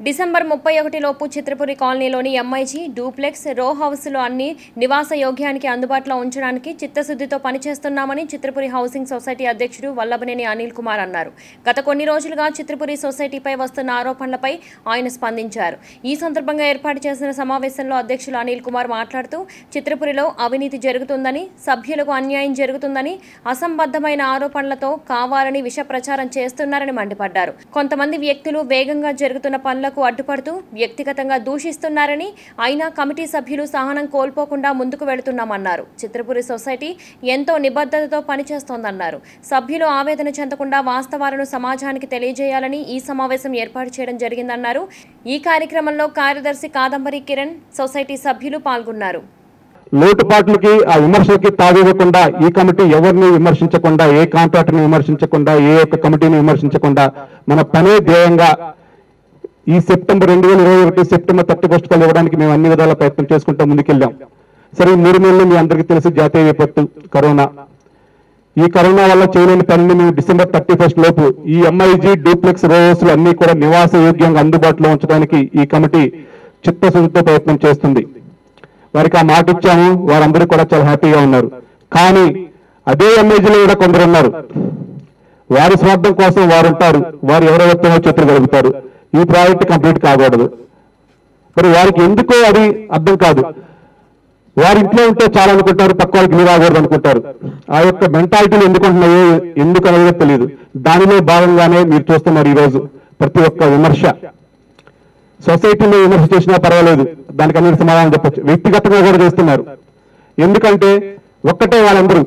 December ముప్పై ఒకటిలోపు చిత్రపురి కాలనీలోని MIG duplex రో హౌస్లు అన్ని నివాస యోగ్యానికి అందుబాటులో ఉంచడానికి చిత్తశుద్ధితో పనిచేస్తున్నామని చిత్రపురి హౌసింగ్ సొసైటీ అధ్యక్షుడు వల్లభనేని అనిల్ కుమార్ అన్నారు గత కొన్ని రోజులుగా చిత్రపురి సొసైటీపై వస్తున్న ఆరోపణలపై ఆయన స్పందించారు ఈ సందర్భంగా ఏర్పాటు చేసిన సమావేశంలో అధ్యక్షులు అనిల్ కుమార్ మాట్లాడుతూ చిత్రపురిలో అవినీతి జరుగుతుందని సభ్యులకు అన్యాయం జరుగుతుందని అసంబద్ధమైన ఆరోపణలతో కావాలని విష ప్రచారం చేస్తున్నారని మండిపడ్డారు కొంతమంది వ్యక్తులు వేగంగా జరుగుతున్న పనులకు అడ్డుపడుతూ వ్యక్తిగతంగా దూషిస్తున్నారని అయినా కమిటీ సభ్యులు సహనం కోల్పోకుండా ముందుకు వెళుతున్నామన్నారు చిత్రపురి సొసైటీ ఎంతో నిబద్ధతతో పనిచేస్తోందన్నారు సభ్యులు ఆవేదన చెందకుండా వాస్తవాలను సమాజానికి తెలియజేయాలని ఈ సమావేశం ఏర్పాటు చేయడం జరిగిందన్నారు ఈ కార్యక్రమంలో కార్యదర్శి కాదంబరి కిరణ్ సొసైటీ సభ్యులు పాల్గొన్నారు లోటుపాట్లకి ఆ విమర్శలకి తావివ్వకుండా ఈ కమిటీ ఎవరిని విమర్శించకుండా ఏ కాంట్రాక్టర్ని విమర్శించకుండా ఏ ఒక్క కమిటీని విమర్శించకుండా మన పనే ధ్యేయంగా ఈ సెప్టెంబర్ రెండు వేల ఇరవై ఒకటి సెప్టెంబర్ థర్టీ ఫస్ట్ కల్ ఇవ్వడానికి మేము అన్ని విధాల ప్రయత్నం చేసుకుంటూ ముందుకెళ్ళాం సరే ఈ మూడు నెలలు మీ అందరికీ తెలిసి జాతీయ విపత్తు కరోనా ఈ కరోనా వల్ల చేయలేని పనిని మేము డిసెంబర్ థర్టీ ఫస్ట్ లోపు ఈ ఎంఐజీ డూప్లెక్స్ రోవర్స్ అన్ని కూడా నివాస యోగ్యంగా అందుబాటులో ఉంచడానికి ఈ కమిటీ చిత్తశుద్ధితో ప్రయత్నం చేస్తుంది వారికి ఆ మాట ఇచ్చాము వారందరూ కూడా చాలా హ్యాపీగా ఉన్నారు కానీ అదే ఎంఐజీలో కూడా కొందరు ఉన్నారు వారి స్వార్థం కోసం వారు ఉంటారు వారు ఎవరెవరితో చెత్తగలుగుతారు ఈ ప్రాజెక్ట్ కంప్లీట్ కాకూడదు మరి వారికి ఎందుకో అది అర్థం కాదు వారి ఇంట్లో ఉంటే చాలా అనుకుంటారు పక్క వాళ్ళకి మీరు రాకూడదు అనుకుంటారు ఆ యొక్క మెంటాలిటీలు ఎందుకు ఉంటున్నాయో ఎందుకు అనేది తెలియదు దానిలో భాగంగానే మీరు చూస్తున్నారు ఈ రోజు ప్రతి ఒక్క విమర్శ సొసైటీలో విమర్శ చేసినా పర్వాలేదు దానికి అన్నిటి సమాధానం చెప్పొచ్చు వ్యక్తిగతంగా కూడా చేస్తున్నారు ఎందుకంటే ఒక్కటే వాళ్ళందరూ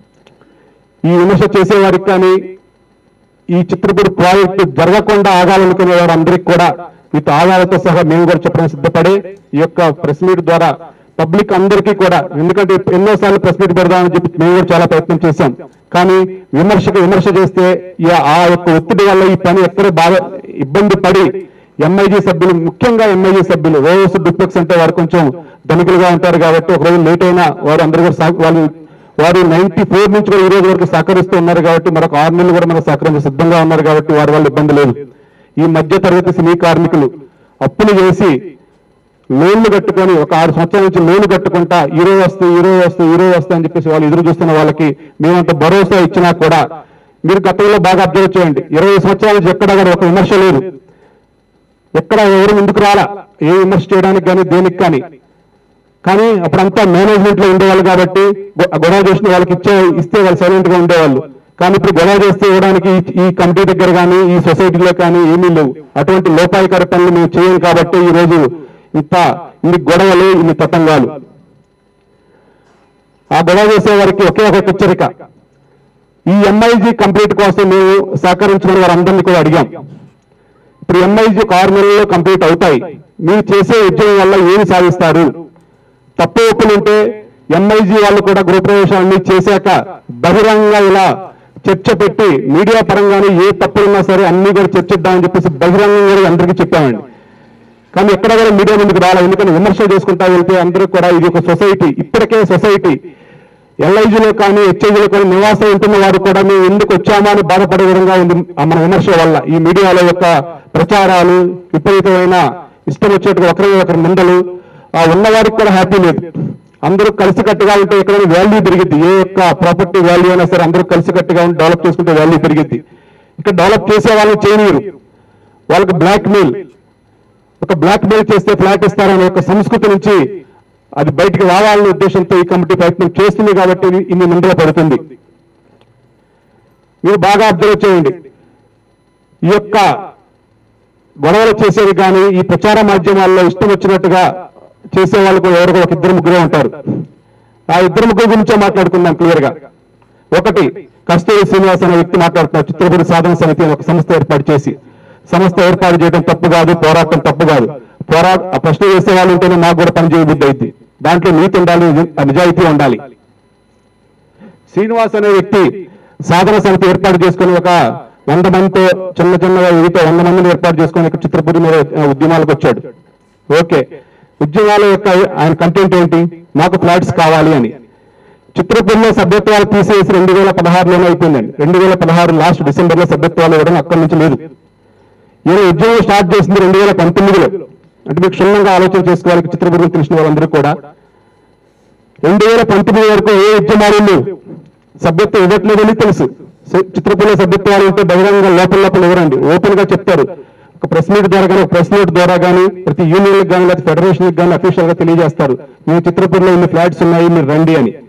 ఈ విమర్శ చేసేవారికి కానీ ఈ చిత్రపూడి ప్రాజెక్టు జరగకుండా ఆగాలనుకునే వారందరికీ కూడా వీటి ఆధారాలతో సహా మేము కూడా చెప్పడం సిద్ధపడే ఈ యొక్క ప్రెస్ మీట్ ద్వారా పబ్లిక్ అందరికీ కూడా ఎందుకంటే ఎన్నోసార్లు ప్రెస్ మీట్ పెడదామని చెప్పి మేము కూడా చాలా ప్రయత్నం చేశాం కానీ విమర్శకు విమర్శ చేస్తే ఈ ఆ యొక్క ఒత్తిడి వల్ల ఈ పని ఎక్కడ బాగా ఇబ్బంది పడి ఎంఐజీ సభ్యులు ముఖ్యంగా ఎంఐజీ సభ్యులు ఓఎస్ డిప్లెక్స్ అంటే వారు కొంచెం ధనికులుగా ఉంటారు కాబట్టి ఒకరోజు లేట్ అయినా వారు అందరూ కూడా సహ- వాళ్ళు వారు నైన్టీ ఫోర్ నుంచి కూడా ఈ రోజు వరకు సహకరిస్తూ ఉన్నారు కాబట్టి మరొక ఆరు నెలలు కూడా మనకు సహకరించ సిద్ధంగా ఉన్నారు కాబట్టి వారి వల్ల ఇబ్బంది లేదు ఈ మధ్య తరగతి సినీ కార్మికులు అప్పులు చేసి లోన్లు కట్టుకొని ఒక ఆరు సంవత్సరాల నుంచి లోన్లు కట్టుకుంటా ఈ రోజు వస్తే ఈ రోజు వస్తే ఈ రోజు వస్తే అని చెప్పేసి వాళ్ళు ఎదురు చూస్తున్న వాళ్ళకి మేమంత భరోసా ఇచ్చినా కూడా మీరు గతంలో బాగా అబ్జర్వ్ చేయండి ఇరవై సంవత్సరాల నుంచి ఎక్కడ కూడా ఒక విమర్శ లేదు ఎక్కడ ఎవరు ముందుకు రాలా ఏ విమర్శ చేయడానికి కానీ దేనికి కానీ కానీ అప్పుడంతా మేనేజ్మెంట్ లో ఉండేవాళ్ళు కాబట్టి గొ- గొడవ చేసిన వాళ్ళకి ఇచ్చే ఇస్తే వాళ్ళు సైలెంట్ గా ఉండేవాళ్ళు కానీ ఇప్పుడు గొడవ చేస్తే ఇవ్వడానికి ఈ- ఈ కమిటీ దగ్గర కానీ ఈ సొసైటీలో కానీ ఏమీ లేవు అటువంటి లోపాయకర పనులు మేము చేయం కాబట్టి ఈ రోజు ఇంత ఇన్ని గొడవలు ఇన్ని తతంగాలు ఆ గొడవ చేసే వారికి ఒకే ఒక హెచ్చరిక ఈ ఎంఐజీ కంప్లీట్ కోసం మేము సహకరించిన వారందరినీ కూడా అడిగాం ఇప్పుడు ఎంఐజీ ఒక ఆరు నెలల్లో కంప్లీట్ అవుతాయి మీరు చేసే ఉద్యోగం వల్ల ఏమి సాధిస్తారు తప్పు ఒప్పులు ఉంటే ఎంఐజీ వాళ్ళు కూడా గృహప్రవేశాన్ని చేశాక బహిరంగంగా ఇలా చర్చ పెట్టి మీడియా పరంగానే ఏ తప్పులున్నా సరే అన్ని కూడా చర్చిద్దామని చెప్పేసి బహిరంగంగా కూడా అందరికీ చెప్పామండి కానీ ఎక్కడ కూడా మీడియా ముందుకు రాలేదు ఎందుకంటే విమర్శ చేసుకుంటా వెళ్తే అందరూ కూడా ఇది ఒక సొసైటీ ఇప్పటికే సొసైటీ ఎల్ఐజీలో కానీ హెచ్ఐజీలో కానీ నివాసం ఉంటున్న వారు కూడా మేము ఎందుకు వచ్చామా అని బాధపడే విధంగా ఉంది ఆ మన విమర్శ వల్ల ఈ మీడియాల యొక్క ప్రచారాలు విపరీతమైన ఇష్టం వచ్చేట్టుగా ఒకరి ఒకరి నిందలు ఆ ఉన్నవారికి కూడా హ్యాపీ లేదు అందరూ కలిసికట్టుగా ఉంటే ఎక్కడైనా వాల్యూ పెరిగిద్ది ఏ యొక్క ప్రాపర్టీ వాల్యూ అయినా సరే అందరూ కలిసికట్టుగా ఉండి డెవలప్ చేసుకుంటే వాల్యూ పెరిగిద్ది ఇక్కడ డెవలప్ చేసే వాళ్ళని చేయనీరు వాళ్ళకి బ్లాక్ మెయిల్ ఒక బ్లాక్ మెయిల్ చేస్తే ఫ్లాట్ ఇస్తారనే ఒక సంస్కృతి నుంచి అది బయటికి రావాలనే ఉద్దేశంతో ఈ కమిటీ ప్రయత్నం చేస్తుంది కాబట్టి ఇది ఇన్ని నిందలు పడుతుంది మీరు బాగా అబ్జర్వ్ చేయండి ఈ యొక్క గొడవలు చేసేది కానీ ఈ ప్రచార మాధ్యమాల్లో ఇష్టం వచ్చినట్టుగా చేసే వాళ్ళు కూడా ఎవరు ఒక ఇద్దరు ముగ్గురే ఉంటారు ఆ ఇద్దరు ముగ్గురు గురించే మాట్లాడుకుందాం క్లియర్ గా ఒకటి కస్తూరి శ్రీనివాస్ అనే వ్యక్తి మాట్లాడుతున్నారు చిత్రపూడి సాధన సమితి అనే ఒక సంస్థ ఏర్పాటు చేసి సంస్థ ఏర్పాటు చేయడం తప్పు కాదు పోరాటం తప్పు కాదు పోరా ఆ ప్రశ్న చేసే వాళ్ళు ఉంటేనే మాకు కూడా పని చేయబుద్ధి అయింది దాంట్లో నీతి ఉండాలి నిజాయితీ ఉండాలి శ్రీనివాస్ అనే వ్యక్తి సాధన సమితి ఏర్పాటు చేసుకుని ఒక వంద మందితో చిన్న చిన్నగా ఎదిగితే వంద మందిని ఏర్పాటు చేసుకుని ఇక్కడ చిత్రపూడి మీద ఆ, ఉద్యమాలకు వచ్చాడు ఓకే ఉద్యమాల యొక్క ఆయన కంటెంట్ ఏంటి మాకు ఫ్లాట్స్ కావాలి అని చిత్రపూడిలో సభ్యత్వాలు తీసేసి రెండు వేల పదహారులోనే అయిపోయిందండి రెండు వేల పదహారు లాస్ట్ డిసెంబర్ లో సభ్యత్వాలు ఇవ్వడం అక్కడి నుంచి లేదు ఈయన ఉద్యోగం స్టార్ట్ చేసింది రెండు వేల పంతొమ్మిదిలో అంటే మీకు క్షుణ్ణంగా ఆలోచన చేసుకోవాలి చిత్రపురం తెలిసిన వాళ్ళందరూ కూడా రెండు వేల పంతొమ్మిది వరకు ఏ ఉద్యమాలు సభ్యత్వం ఇవ్వట్లేదని తెలుసు స- చిత్రపుర సభ్యత్వాలు ఉంటే బహిరంగ లోపల లోపల ఇవ్వరండి ఓపెన్ గా చెప్తారు ఒక ప్రెస్ మీట్ ద్వారా కానీ ఒక ప్రెస్ నోట్ ద్వారా కానీ ప్రతి యూనియన్కి కానీ లేదా ఫెడరేషన్కి కానీ అఫీషియల్ గా తెలియజేస్తారు మీ చిత్రపూర్లో ఇన్ని ఫ్లాట్స్ ఉన్నాయి మీరు రండి అని